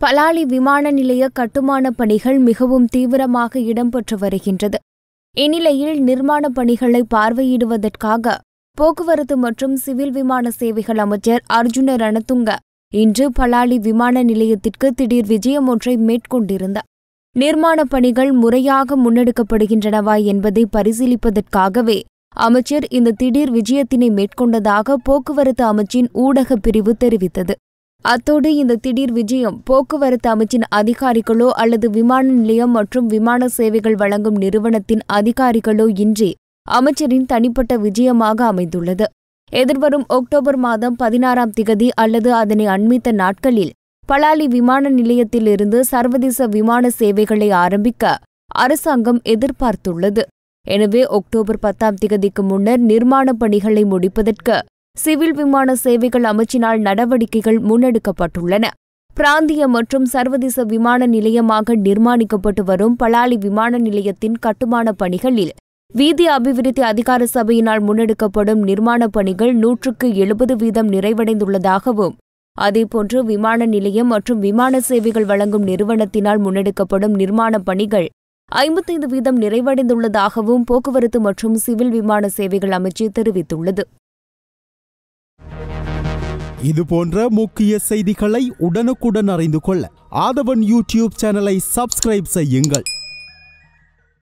பலாலி விமான நிலைய கட்டுமான பணிகள் மிகவும் தீவிரமாக இடம்பெற்று வருகின்றது இந்நிலையில் நிர்மாண பணிகளை பார்வையிடுவதற்காக போக்குவரத்து மற்றும் சிவில் விமான சேவைகள் அமைச்சர் அர்ஜுன ரணதுங்க இன்று பலாலி விமான நிலையத்திற்கு திடீர் விஜயம் ஒன்றை மேற்கொண்டிருந்தார் நிர்மாணப் பணிகள் முறையாக முன்னெடுக்கப்படுகின்றனவா என்பதை பரிசீலிப்பதற்காகவே அமைச்சர் இந்த திடீர் விஜயத்தினை மேற்கொண்டதாக போக்குவரத்து அமைச்சின் ஊடகப் பிரிவு தெரிவித்தது அத்தோடு இந்த திடீர் விஜயம் போக்குவரத்து அமைச்சின் அதிகாரிகளோ அல்லது விமான நிலையம் மற்றும் விமான சேவைகள் வழங்கும் நிறுவனத்தின் அதிகாரிகளோ இன்றி அமைச்சரின் தனிப்பட்ட விஜயமாக அமைந்துள்ளது எதிர்வரும் அக்டோபர் மாதம் பதினாறாம் திகதி அல்லது அதனை அண்மித்த நாட்களில் பலாலி விமான நிலையத்திலிருந்து சர்வதேச விமான சேவைகளை ஆரம்பிக்க அரசாங்கம் எதிர்பார்த்துள்ளது எனவே அக்டோபர் பத்தாம் திகதிக்கு முன்னர் நிர்மாணப் பணிகளை முடிப்பதற்கு சிவில் விமான சேவைகள் அமைச்சினால் நடவடிக்கைகள் முன்னெடுக்கப்பட்டுள்ளன பிராந்திய மற்றும் சர்வதேச விமான நிலையமாக நிர்மாணிக்கப்பட்டு வரும் பலாலி விமான நிலையத்தின் கட்டுமான பணிகளில் வீதி அபிவிருத்தி அதிகார சபையினால் முன்னெடுக்கப்படும் நிர்மாணப் பணிகள் நூற்றுக்கு எழுபது வீதம் நிறைவடைந்துள்ளதாகவும் அதேபோன்று விமான நிலையம் மற்றும் விமான சேவைகள் வழங்கும் நிறுவனத்தினால் முன்னெடுக்கப்படும் நிர்மாணப் பணிகள் ஐம்பத்தைந்து வீதம் நிறைவடைந்துள்ளதாகவும் போக்குவரத்து மற்றும் சிவில் விமான சேவைகள் அமைச்சு தெரிவித்துள்ளது இது போன்ற முக்கிய செய்திகளை உடனுக்குடன் அறிந்து கொள்ள ஆதவன் யூடியூப் சேனலை சப்ஸ்கிரைப் செய்யுங்கள்